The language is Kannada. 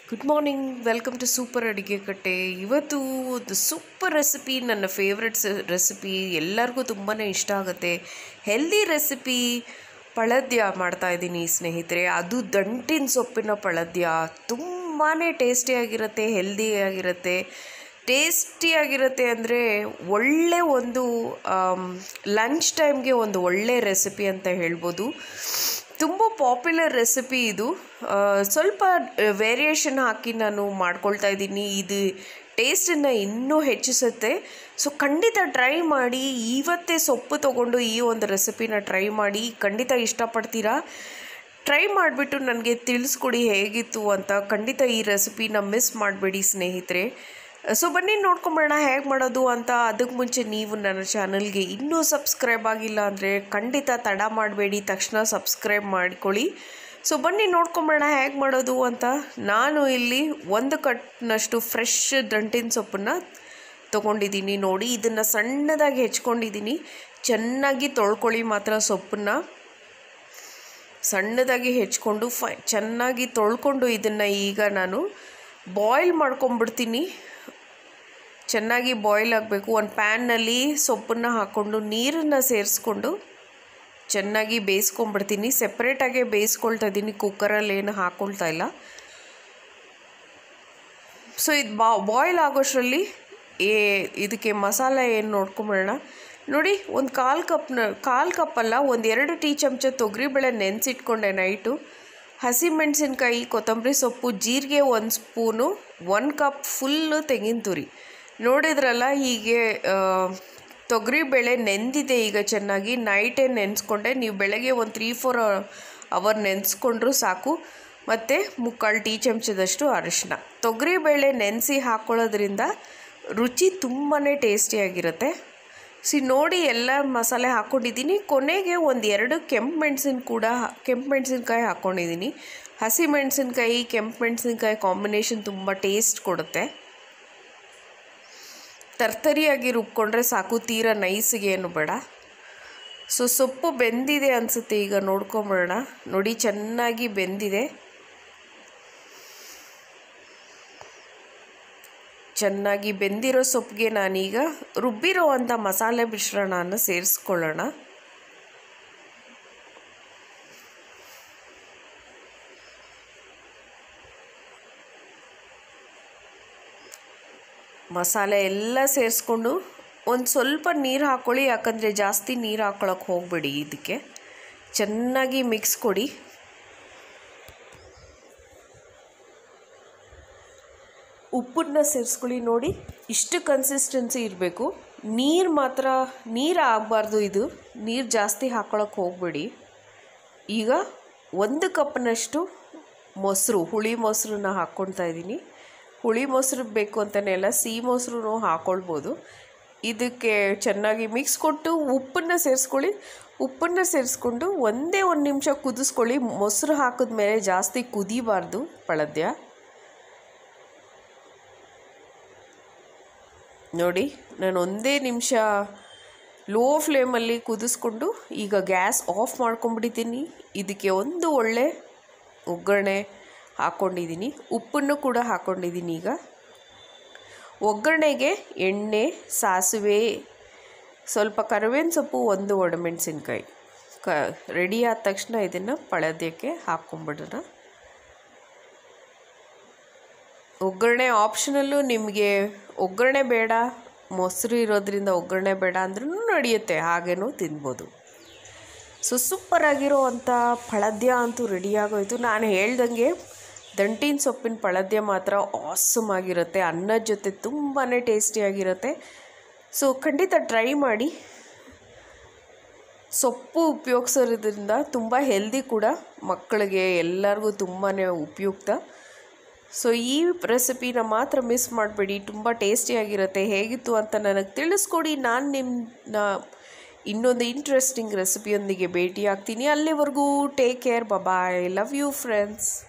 good morning welcome to super ಅಡುಗೆ ಕಟ್ಟೆ ಇವತ್ತು ಒಂದು ಸೂಪರ್ ರೆಸಿಪಿ ನನ್ನ ಫೇವ್ರೆಟ್ಸ್ ರೆಸಿಪಿ ಎಲ್ಲರಿಗೂ ತುಂಬಾ ಇಷ್ಟ ಆಗುತ್ತೆ ಹೆಲ್ದಿ ರೆಸಿಪಿ ಪಳದ್ಯ ಮಾಡ್ತಾ ಇದ್ದೀನಿ ಸ್ನೇಹಿತರೆ ಅದು ದಂಟಿನ ಸೊಪ್ಪಿನ ಪಳದ್ಯ ತುಂಬಾ ಟೇಸ್ಟಿಯಾಗಿರುತ್ತೆ ಹೆಲ್ದಿಯಾಗಿರುತ್ತೆ ಟೇಸ್ಟಿಯಾಗಿರುತ್ತೆ ಅಂದರೆ ಒಳ್ಳೆ ಒಂದು ಲಂಚ್ ಟೈಮ್ಗೆ ಒಂದು ಒಳ್ಳೆ ರೆಸಿಪಿ ಅಂತ ಹೇಳ್ಬೋದು ತುಂಬ ಪಾಪ್ಯುಲರ್ ರೆಸಿಪಿ ಇದು ಆ, ಸ್ವಲ್ಪ ವೇರಿಯೇಷನ್ ಹಾಕಿ ನಾನು ಮಾಡ್ಕೊಳ್ತಾ ಇದ್ದೀನಿ ಇದು ಟೇಸ್ಟನ್ನು ಇನ್ನೂ ಹೆಚ್ಚಿಸುತ್ತೆ ಸೊ ಖಂಡಿತ ಟ್ರೈ ಮಾಡಿ ಇವತ್ತೇ ಸೊಪ್ಪು ತೊಗೊಂಡು ಈ ಒಂದು ರೆಸಿಪಿನ ಟ್ರೈ ಮಾಡಿ ಖಂಡಿತ ಇಷ್ಟಪಡ್ತೀರಾ ಟ್ರೈ ಮಾಡಿಬಿಟ್ಟು ನನಗೆ ತಿಳಿಸ್ಕೊಡಿ ಹೇಗಿತ್ತು ಅಂತ ಖಂಡಿತ ಈ ರೆಸಿಪಿನ ಮಿಸ್ ಮಾಡಬೇಡಿ ಸ್ನೇಹಿತರೆ ಸೊ ಬನ್ನಿ ನೋಡ್ಕೊಂಬರೋಣ ಹೇಗೆ ಮಾಡೋದು ಅಂತ ಅದಕ್ಕೆ ಮುಂಚೆ ನೀವು ನನ್ನ ಚಾನಲ್ಗೆ ಇನ್ನೂ ಸಬ್ಸ್ಕ್ರೈಬ್ ಆಗಿಲ್ಲ ಅಂದರೆ ಖಂಡಿತ ತಡ ಮಾಡಬೇಡಿ ತಕ್ಷಣ ಸಬ್ಸ್ಕ್ರೈಬ್ ಮಾಡ್ಕೊಳ್ಳಿ ಸೊ ಬನ್ನಿ ನೋಡ್ಕೊಂಬರೋಣ ಹೇಗೆ ಮಾಡೋದು ಅಂತ ನಾನು ಇಲ್ಲಿ ಒಂದು ಕಟ್ನಷ್ಟು ಫ್ರೆಶ್ ದಂಟಿನ ಸೊಪ್ಪನ್ನು ತೊಗೊಂಡಿದ್ದೀನಿ ನೋಡಿ ಇದನ್ನು ಸಣ್ಣದಾಗಿ ಹೆಚ್ಕೊಂಡಿದ್ದೀನಿ ಚೆನ್ನಾಗಿ ತೊಳ್ಕೊಳ್ಳಿ ಮಾತ್ರ ಸೊಪ್ಪನ್ನು ಸಣ್ಣದಾಗಿ ಹೆಚ್ಕೊಂಡು ಫೈ ಚೆನ್ನಾಗಿ ತೊಳ್ಕೊಂಡು ಇದನ್ನು ಈಗ ನಾನು ಬಾಯ್ಲ್ ಮಾಡ್ಕೊಂಬಿಡ್ತೀನಿ ಚೆನ್ನಾಗಿ ಬಾಯ್ಲ್ ಆಗಬೇಕು ಒಂದು ಪ್ಯಾನ್ನಲ್ಲಿ ಸೊಪ್ಪನ್ನು ಹಾಕ್ಕೊಂಡು ನೀರನ್ನು ಸೇರಿಸ್ಕೊಂಡು ಚೆನ್ನಾಗಿ ಬೇಯಿಸ್ಕೊಂಬಿಡ್ತೀನಿ ಸೆಪ್ರೇಟಾಗೆ ಬೇಯಿಸ್ಕೊಳ್ತಾ ಇದ್ದೀನಿ ಕುಕ್ಕರಲ್ಲಿ ಏನು ಹಾಕ್ಕೊಳ್ತಾ ಇಲ್ಲ ಸೊ ಇದು ಬಾ ಬಾಯ್ಲ್ ಆಗೋಷ್ಟರಲ್ಲಿ ಏ ಇದಕ್ಕೆ ಮಸಾಲೆ ಏನು ನೋಡ್ಕೊಂಬಿಡೋಣ ನೋಡಿ ಒಂದು ಕಾಲು ಕಪ್ನ ಕಾಲು ಕಪ್ಪಲ್ಲ ಒಂದು ಎರಡು ಟೀ ಚಮಚ ತೊಗರಿಬೇಳೆ ನೆನೆಸಿಟ್ಕೊಂಡೆ ನೈಟು ಹಸಿಮೆಣಸಿನ್ಕಾಯಿ ಕೊತ್ತಂಬರಿ ಸೊಪ್ಪು ಜೀರಿಗೆ ಒಂದು ಸ್ಪೂನು ಒಂದು ಕಪ್ ಫುಲ್ಲು ತೆಂಗಿನ ತುರಿ ನೋಡಿದ್ರಲ್ಲ ಹೀಗೆ ತೊಗರಿಬೇಳೆ ನೆಂದಿದೆ ಈಗ ಚೆನ್ನಾಗಿ ನೈಟೇ ನೆನೆಸ್ಕೊಂಡೆ ನೀವು ಬೆಳಗ್ಗೆ ಒಂದು ತ್ರೀ ಫೋರ್ ಅವರ್ ನೆನೆಸ್ಕೊಂಡ್ರೂ ಸಾಕು ಮತ್ತು ಮುಕ್ಕಾಲು ಟೀ ಚಮಚದಷ್ಟು ಅರಿಶಿನ ತೊಗರಿಬೇಳೆ ನೆನೆಸಿ ಹಾಕ್ಕೊಳ್ಳೋದ್ರಿಂದ ರುಚಿ ತುಂಬಾ ಟೇಸ್ಟಿಯಾಗಿರುತ್ತೆ ಸಿ ನೋಡಿ ಎಲ್ಲ ಮಸಾಲೆ ಹಾಕ್ಕೊಂಡಿದ್ದೀನಿ ಕೊನೆಗೆ ಒಂದು ಎರಡು ಕೆಂಪು ಮೆಣಸಿನ ಕೂಡ ಕೆಂಪು ಮೆಣಸಿನ್ಕಾಯಿ ಹಾಕ್ಕೊಂಡಿದ್ದೀನಿ ಹಸಿ ಮೆಣಸಿನ್ಕಾಯಿ ಕೆಂಪು ಮೆಣಸಿನ್ಕಾಯಿ ಕಾಂಬಿನೇಷನ್ ತುಂಬ ಟೇಸ್ಟ್ ಕೊಡುತ್ತೆ ತರ್ತರಿಯಾಗಿ ರುಬ್ಕೊಂಡ್ರೆ ಸಾಕು ತೀರಾ ನೈಸಿಗೆ ಏನು ಬೇಡ ಸೊ ಸೊಪ್ಪು ಬೆಂದಿದೆ ಅನಿಸುತ್ತೆ ಈಗ ನೋಡ್ಕೊಂಬಿಡೋಣ ನೋಡಿ ಚೆನ್ನಾಗಿ ಬೆಂದಿದೆ ಚೆನ್ನಾಗಿ ಬೆಂದಿರೋ ಸೊಪ್ಪಿಗೆ ನಾನೀಗ ರುಬ್ಬಿರೋ ಅಂಥ ಮಸಾಲೆ ಮಿಶ್ರಣನ ಸೇರಿಸ್ಕೊಳ್ಳೋಣ ಮಸಾಲೆ ಎಲ್ಲ ಸೇರಿಸ್ಕೊಂಡು ಒಂದು ಸ್ವಲ್ಪ ನೀರು ಹಾಕ್ಕೊಳ್ಳಿ ಯಾಕಂದರೆ ಜಾಸ್ತಿ ನೀರು ಹಾಕ್ಕೊಳಕ್ಕೆ ಹೋಗಬೇಡಿ ಇದಕ್ಕೆ ಚೆನ್ನಾಗಿ ಮಿಕ್ಸ್ ಕೊಡಿ ಉಪ್ಪನ್ನ ಸೇರಿಸ್ಕೊಳ್ಳಿ ನೋಡಿ ಇಷ್ಟು ಕನ್ಸಿಸ್ಟೆನ್ಸಿ ಇರಬೇಕು ನೀರು ಮಾತ್ರ ನೀರು ಆಗಬಾರ್ದು ಇದು ನೀರು ಜಾಸ್ತಿ ಹಾಕ್ಕೊಳಕ್ಕೆ ಹೋಗಬೇಡಿ ಈಗ ಒಂದು ಕಪ್ನಷ್ಟು ಮೊಸರು ಹುಳಿ ಮೊಸರನ್ನ ಹಾಕ್ಕೊಳ್ತಾ ಇದ್ದೀನಿ ಹುಳಿ ಮೊಸರು ಬೇಕು ಅಂತಲೇ ಅಲ್ಲ ಸಿಹಿ ಮೊಸರು ಹಾಕ್ಕೊಳ್ಬೋದು ಇದಕ್ಕೆ ಚೆನ್ನಾಗಿ ಮಿಕ್ಸ್ ಕೊಟ್ಟು ಉಪ್ಪನ್ನು ಸೇರಿಸ್ಕೊಳ್ಳಿ ಉಪ್ಪನ್ನು ಸೇರಿಸ್ಕೊಂಡು ಒಂದೇ ಒಂದು ನಿಮಿಷ ಕುದಿಸ್ಕೊಳ್ಳಿ ಮೊಸರು ಹಾಕಿದ್ಮೇಲೆ ಜಾಸ್ತಿ ಕುದಿಬಾರ್ದು ಪಳದ್ಯ ನೋಡಿ ನಾನು ಒಂದೇ ನಿಮಿಷ ಲೋ ಫ್ಲೇಮಲ್ಲಿ ಕುದಿಸ್ಕೊಂಡು ಈಗ ಗ್ಯಾಸ್ ಆಫ್ ಮಾಡ್ಕೊಂಬಿಟ್ಟಿದ್ದೀನಿ ಇದಕ್ಕೆ ಒಂದು ಒಳ್ಳೆ ಒಗ್ಗರಣೆ ಹಾಕ್ಕೊಂಡಿದ್ದೀನಿ ಉಪ್ಪನ್ನು ಕೂಡ ಹಾಕ್ಕೊಂಡಿದ್ದೀನಿ ಈಗ ಒಗ್ಗರಣೆಗೆ ಎಣ್ಣೆ ಸಾಸಿವೆ ಸ್ವಲ್ಪ ಕರಿಬೇವಿನ ಸೊಪ್ಪು ಒಂದು ಒಣಮೆಣಸಿನ್ಕಾಯಿ ಕ ರೆಡಿ ಆದ ತಕ್ಷಣ ಇದನ್ನು ಪಳದ್ಯಕ್ಕೆ ಹಾಕ್ಕೊಂಬಿಡೋಣ ಒಗ್ಗರಣೆ ಆಪ್ಷನಲ್ಲು ನಿಮಗೆ ಒಗ್ಗರಣೆ ಬೇಡ ಮೊಸರು ಇರೋದ್ರಿಂದ ಒಗ್ಗರಣೆ ಬೇಡ ಅಂದ್ರೂ ನಡೆಯುತ್ತೆ ಹಾಗೇನೂ ತಿನ್ಬೋದು ಸೊ ಸೂಪರಾಗಿರೋ ಅಂಥ ಫಳದ್ಯ ಅಂತೂ ರೆಡಿಯಾಗೋಯ್ತು ನಾನು ಹೇಳ್ದಂಗೆ ದಂಟಿನ ಸೊಪ್ಪಿನ ಪಳದ್ಯ ಮಾತ್ರ ಆಸಮ್ ಆಗಿರುತ್ತೆ ಅನ್ನದ ಜೊತೆ ತುಂಬಾ ಟೇಸ್ಟಿಯಾಗಿರುತ್ತೆ ಸೊ ಖಂಡಿತ ಟ್ರೈ ಮಾಡಿ ಸೊಪ್ಪು ಉಪಯೋಗಿಸೋದ್ರಿಂದ ತುಂಬ ಹೆಲ್ದಿ ಕೂಡ ಮಕ್ಕಳಿಗೆ ಎಲ್ಲರಿಗೂ ತುಂಬಾ ಉಪಯುಕ್ತ ಸೊ ಈ ರೆಸಿಪಿನ ಮಾತ್ರ ಮಿಸ್ ಮಾಡಬೇಡಿ ತುಂಬ ಟೇಸ್ಟಿಯಾಗಿರುತ್ತೆ ಹೇಗಿತ್ತು ಅಂತ ನನಗೆ ತಿಳಿಸ್ಕೊಡಿ ನಾನು ನಿಮ್ಮ ಇನ್ನೊಂದು ಇಂಟ್ರೆಸ್ಟಿಂಗ್ ರೆಸಿಪಿಯೊಂದಿಗೆ ಭೇಟಿ ಆಗ್ತೀನಿ ಅಲ್ಲಿವರೆಗೂ take care bye love you friends